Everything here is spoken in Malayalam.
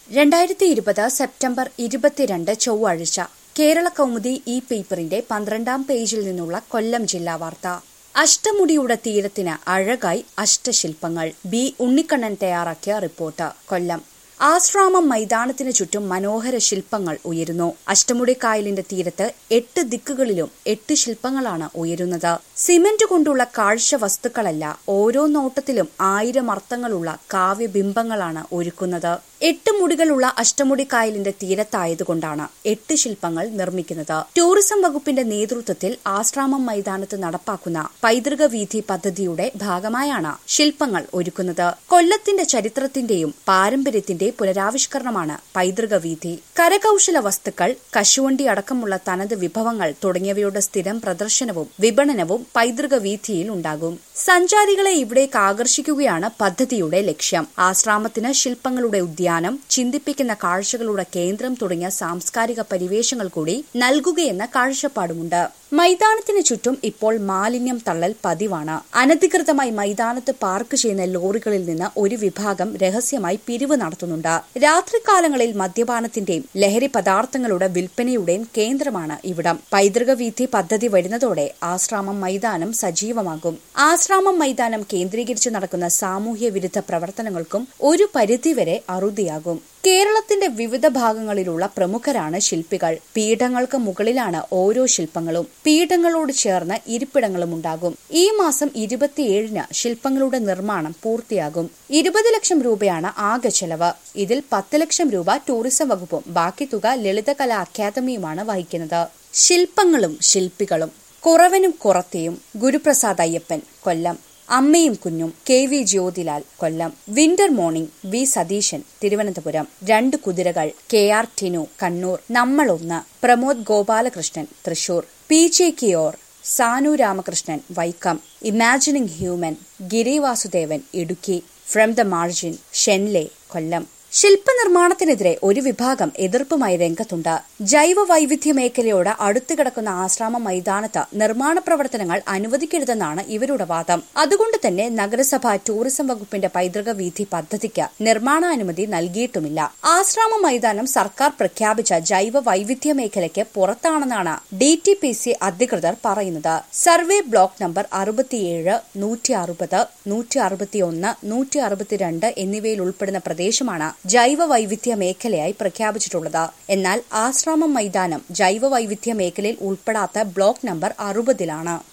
രണ്ടായിരത്തി ഇരുപത് സെപ്റ്റംബർ ഇരുപത്തിരണ്ട് ചൊവ്വാഴ്ച കേരള കൗമുദി ഈ പേപ്പറിന്റെ പന്ത്രണ്ടാം പേജിൽ നിന്നുള്ള കൊല്ലം ജില്ലാ വാർത്ത അഷ്ടമുടിയുടെ തീരത്തിന് അഴകായി അഷ്ടശില്പങ്ങൾ ബി ഉണ്ണിക്കണ്ണൻ തയ്യാറാക്കിയ റിപ്പോർട്ട് കൊല്ലം ആശ്രാമം മൈതാനത്തിന് ചുറ്റും മനോഹര ശില്പങ്ങൾ ഉയരുന്നു അഷ്ടമുടി കായലിന്റെ തീരത്ത് എട്ട് ദിക്കുകളിലും എട്ട് ശില്പങ്ങളാണ് ഉയരുന്നത് സിമന്റ് കൊണ്ടുള്ള കാഴ്ച വസ്തുക്കളല്ല ഓരോ നോട്ടത്തിലും ആയിരം അർത്ഥങ്ങളുള്ള കാവ്യബിംബങ്ങളാണ് ഒരുക്കുന്നത് എട്ട് മുടികളുള്ള അഷ്ടമുടി കായലിന്റെ തീരത്തായതുകൊണ്ടാണ് എട്ട് ശില്പങ്ങൾ നിർമ്മിക്കുന്നത് ടൂറിസം വകുപ്പിന്റെ നേതൃത്വത്തിൽ ആശ്രാമം മൈതാനത്ത് നടപ്പാക്കുന്ന പൈതൃക വീഥി പദ്ധതിയുടെ ഭാഗമായാണ് ശില്പങ്ങൾ ഒരുക്കുന്നത് കൊല്ലത്തിന്റെ ചരിത്രത്തിന്റെയും പാരമ്പര്യത്തിന്റെയും പുനരാവിഷ്കരണമാണ് പൈതൃക വീഥി കരകൌശല വസ്തുക്കൾ കശുവണ്ടി അടക്കമുള്ള തനത് വിഭവങ്ങൾ തുടങ്ങിയവയുടെ സ്ഥിരം പ്രദർശനവും വിപണനവും പൈതൃക വീഥിയിൽ ഉണ്ടാകും സഞ്ചാരികളെ ഇവിടേക്ക് ആകർഷിക്കുകയാണ് പദ്ധതിയുടെ ലക്ഷ്യം ആശ്രാമത്തിന് ശില്പങ്ങളുടെ ഉദ്യാനം ചിന്തിപ്പിക്കുന്ന കാഴ്ചകളുടെ കേന്ദ്രം തുടങ്ങിയ സാംസ്കാരിക പരിവേഷങ്ങൾ കൂടി നൽകുകയെന്ന കാഴ്ചപ്പാടുമുണ്ട് മൈതാനത്തിന് ചുറ്റും ഇപ്പോൾ മാലിന്യം തള്ളൽ പതിവാണ് അനധികൃതമായി മൈതാനത്ത് പാർക്ക് ചെയ്യുന്ന ലോറികളിൽ നിന്ന് ഒരു വിഭാഗം രഹസ്യമായി പിരിവ് നടത്തുന്നുണ്ട് രാത്രികാലങ്ങളിൽ മദ്യപാനത്തിന്റെയും ലഹരി പദാർത്ഥങ്ങളുടെ വിൽപ്പനയുടെയും കേന്ദ്രമാണ് ഇവിടം പൈതൃക വീഥി പദ്ധതി വരുന്നതോടെ ആശ്രാമം മൈതാനം സജീവമാകും ആശ്രാമം മൈതാനം കേന്ദ്രീകരിച്ച് നടക്കുന്ന സാമൂഹ്യ വിരുദ്ധ പ്രവർത്തനങ്ങൾക്കും ഒരു പരിധിവരെ അറുതിയാകും കേരളത്തിന്റെ വിവിധ ഭാഗങ്ങളിലുള്ള പ്രമുഖരാണ് ശില്പികൾ പീഠങ്ങൾക്ക് മുകളിലാണ് ഓരോ ശില്പങ്ങളും പീഠങ്ങളോട് ചേർന്ന് ഇരിപ്പിടങ്ങളും ഉണ്ടാകും ഈ മാസം ഇരുപത്തിയേഴിന് ശില്പങ്ങളുടെ നിർമ്മാണം പൂർത്തിയാകും ഇരുപത് ലക്ഷം രൂപയാണ് ആകെ ചെലവ് ഇതിൽ പത്ത് ലക്ഷം രൂപ ടൂറിസം വകുപ്പും ബാക്കി തുക ലളിതകലാ അക്കാദമിയുമാണ് വഹിക്കുന്നത് ശില്പങ്ങളും ശില്പികളും കുറവനും കുറത്തെയും ഗുരുപ്രസാദ് അയ്യപ്പൻ കൊല്ലം അമ്മയും കുഞ്ഞും K V Jyothilal Kollam winter morning V Satheesan Thiruvananthapuram രണ്ട് കുതിരകൾ കെ ആർ ടിനു കണ്ണൂർ നമ്മളൊന്ന് പ്രമോദ് ഗോപാലകൃഷ്ണൻ തൃശൂർ പി ജെ കിയോർ Sanu Ramakrishnan Vaikom imagining human Giri Vasudevan Idukki from the margin ഷെൻലെ കൊല്ലം ശില്പനിർമ്മാണത്തിനെതിരെ ഒരു വിഭാഗം എതിർപ്പുമായി രംഗത്തുണ്ട് ജൈവ വൈവിധ്യ മേഖലയോട് അടുത്തു കിടക്കുന്ന ആശ്രാമ മൈതാനത്ത് നിർമ്മാണ പ്രവർത്തനങ്ങൾ അനുവദിക്കരുതെന്നാണ് ഇവരുടെ വാദം അതുകൊണ്ട് തന്നെ നഗരസഭ ടൂറിസം വകുപ്പിന്റെ പൈതൃക വീഥി പദ്ധതിക്ക് നിർമ്മാണാനുമതി നൽകിയിട്ടുമില്ല ആശ്രാമ മൈതാനം സർക്കാർ പ്രഖ്യാപിച്ച ജൈവ വൈവിധ്യ മേഖലയ്ക്ക് പുറത്താണെന്നാണ് ഡി ടി പി സി അധികൃതർ പറയുന്നത് സർവേ ബ്ലോക്ക് നമ്പർ അറുപത്തിയേഴ് നൂറ്റി അറുപത് നൂറ്റി അറുപത്തിയൊന്ന് നൂറ്റി അറുപത്തിരണ്ട് എന്നിവയിൽ ഉൾപ്പെടുന്ന പ്രദേശമാണ് ജൈവ വൈവിധ്യ മേഖലയായി പ്രഖ്യാപിച്ചിട്ടുള്ളത് എന്നാൽ ആശ്രാമം മൈതാനം ജൈവ വൈവിധ്യ മേഖലയിൽ ഉൾപ്പെടാത്ത ബ്ലോക്ക് നമ്പർ അറുപതിലാണ്